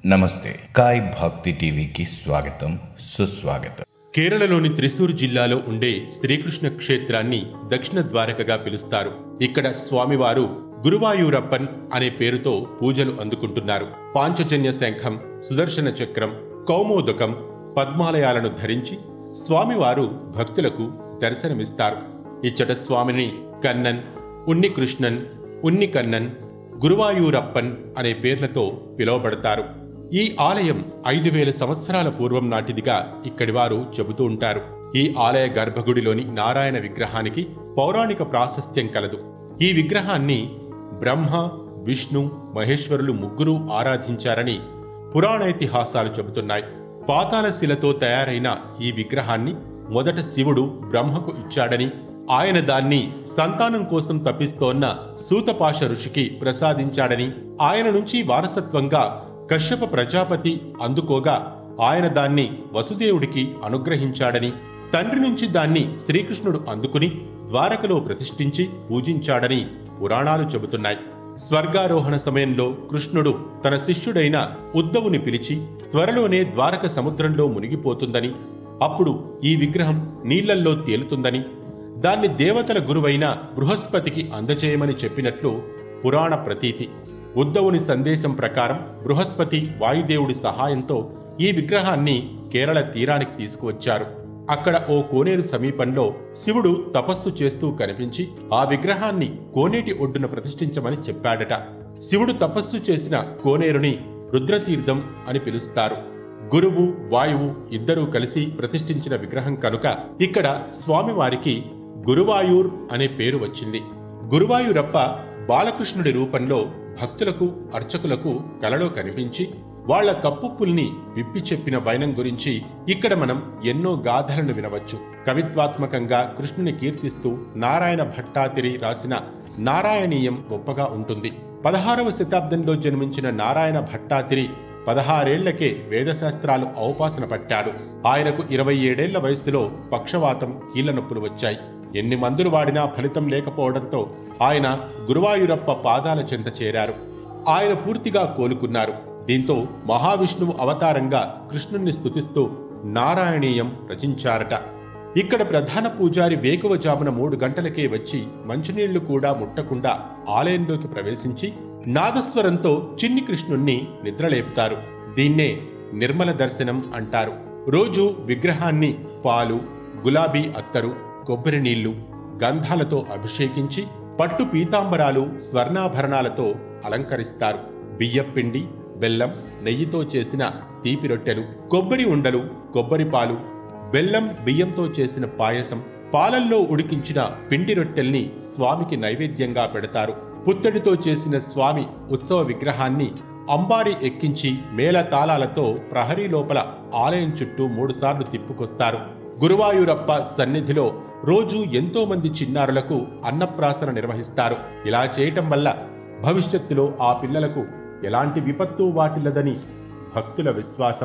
నమస్తే కాయ్ భక్తి టీవీకి స్వాగతం సుస్వాగతం కేరళలోని త్రిశూర్ జిల్లాలో ఉండే శ్రీకృష్ణ క్షేత్రాన్ని దక్షిణ ద్వారకగా పిలుస్తారు ఇక్కడ స్వామివారు గురువాయూరప్పన్ అనే పేరుతో పూజలు అందుకుంటున్నారు పాంచజన్య శంఖం సుదర్శన చక్రం కౌమోదకం పద్మాలయాలను ధరించి స్వామివారు భక్తులకు దర్శనమిస్తారు ఇచ్చట స్వామిని కన్నన్ ఉన్ని కృష్ణన్ ఉన్ని కన్నన్ గురువాయూరప్పన్ అనే పేర్లతో పిలువబడతారు ఈ ఆలయం ఐదు వేల సంవత్సరాల పూర్వం నాటిదిగా ఇక్కడి వారు చెబుతూ ఉంటారు ఈ ఆలయ గర్భగుడిలోని నారాయణ విగ్రహానికి పౌరాణిక ప్రాశస్త్యం కలదు ఈ విగ్రహాన్ని బ్రహ్మ విష్ణు మహేశ్వరులు ముగ్గురు ఆరాధించారని పురాణైతిహాసాలు చెబుతున్నాయి పాతాల శిలతో తయారైన ఈ విగ్రహాన్ని మొదట శివుడు బ్రహ్మకు ఇచ్చాడని ఆయన దాన్ని సంతానం కోసం తప్పిస్తోన్న సూతపాష ఋషికి ప్రసాదించాడని ఆయన నుంచి వారసత్వంగా కశ్యప ప్రజాపతి అందుకోగా ఆయన దాన్ని వసుదేవుడికి అనుగ్రహించాడని తండ్రి నుంచి దాన్ని శ్రీకృష్ణుడు అందుకుని ద్వారకలో ప్రతిష్ఠించి పూజించాడని పురాణాలు చెబుతున్నాయి స్వర్గారోహణ సమయంలో కృష్ణుడు తన శిష్యుడైన ఉద్ధవుని పిలిచి త్వరలోనే ద్వారక సముద్రంలో మునిగిపోతుందని అప్పుడు ఈ విగ్రహం నీళ్లల్లో తేలుతుందని దాన్ని దేవతల గురువైన బృహస్పతికి అందజేయమని చెప్పినట్లు పురాణ ప్రతీతి ఉద్ధవుని సందేశం ప్రకారం బృహస్పతి వాయుదేవుడి సహాయంతో ఈ విగ్రహాన్ని కేరళ తీరానికి తీసుకువచ్చారు అక్కడ ఓ కోనేరు సమీపంలో శివుడు తపస్సు చేస్తూ కనిపించి ఆ విగ్రహాన్ని కోనేటి ఒడ్డున ప్రతిష్ఠించమని చెప్పాడట శివుడు తపస్సు చేసిన కోనేరుని రుద్రతీర్థం అని పిలుస్తారు గురువు వాయువు ఇద్దరూ కలిసి ప్రతిష్ఠించిన విగ్రహం కనుక ఇక్కడ స్వామివారికి గురువాయూర్ అనే పేరు వచ్చింది గురువాయూరప్ప బాలకృష్ణుడి రూపంలో భక్తులకు అర్చకులకు కలలో కనిపించి వాళ్ల తప్పుల్ని విప్పి చెప్పిన వైనం గురించి ఇక్కడ మనం ఎన్నో గాథలను వినవచ్చు కవిత్వాత్మకంగా కృష్ణుని కీర్తిస్తూ నారాయణ భట్టాతిరి రాసిన నారాయణీయం గొప్పగా ఉంటుంది పదహారవ శతాబ్దంలో జన్మించిన నారాయణ భట్టాతిరి పదహారేళ్లకే వేదశాస్త్రాలు ఔపాసన పట్టాడు ఆయనకు ఇరవై ఏడేళ్ల వయసులో పక్షవాతం కీళ్ల నొప్పులు వచ్చాయి ఎన్ని మందులు వాడినా ఫలితం లేకపోవడంతో ఆయన గురువాయూరప్ప పాదాల చెంత చేరారు ఆయన పూర్తిగా కోలుకున్నారు దీంతో మహావిష్ణువు అవతారంగా కృష్ణుణ్ణి స్తుతిస్తూ నారాయణీయం రచించారట ఇక్కడ ప్రధాన పూజారి వేకువజామున మూడు గంటలకే వచ్చి మంచినీళ్లు కూడా ముట్టకుండా ఆలయంలోకి ప్రవేశించి నాదస్వరంతో చిన్ని కృష్ణుణ్ణి నిద్రలేపుతారు దీన్నే నిర్మల దర్శనం అంటారు రోజు విగ్రహాన్ని పాలు గులాబీ అత్తరు కొబ్బరి నీళ్లు గంధాలతో అభిషేకించి పట్టు పీతాంబరాలు స్వర్ణాభరణాలతో అలంకరిస్తారు బియ్యపిండి బెల్లం నెయ్యితో చేసిన తీపి రొట్టెలు కొబ్బరి ఉండలు కొబ్బరి పాలు బెల్లం బియ్యంతో చేసిన పాయసం పాలల్లో ఉడికించిన పిండి రొట్టెల్ని స్వామికి నైవేద్యంగా పెడతారు పుత్తడితో చేసిన స్వామి ఉత్సవ విగ్రహాన్ని అంబారి ఎక్కించి మేళ తాళాలతో ప్రహరీ లోపల ఆలయం చుట్టూ మూడుసార్లు తిప్పుకొస్తారు గురువాయూరప్ప సన్నిధిలో రోజు ఎంతో మంది చిన్నారులకు అన్నప్రాసన నిర్వహిస్తారు ఇలా చేయటం వల్ల భవిష్యత్తులో ఆ పిల్లలకు ఎలాంటి విపత్తు వాటిల్లదని భక్తుల విశ్వాసం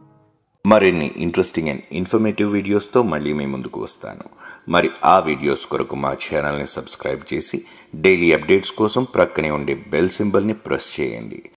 మరిన్ని ఇంట్రెస్టింగ్ అండ్ ఇన్ఫర్మేటివ్ వీడియోస్తో మళ్ళీ మీ ముందుకు వస్తాను మరి ఆ వీడియోస్ కొరకు మా ఛానల్ని సబ్స్క్రైబ్ చేసి డైలీ అప్డేట్స్ కోసం ప్రక్కనే ఉండే బెల్ సింబల్ని ప్రెస్ చేయండి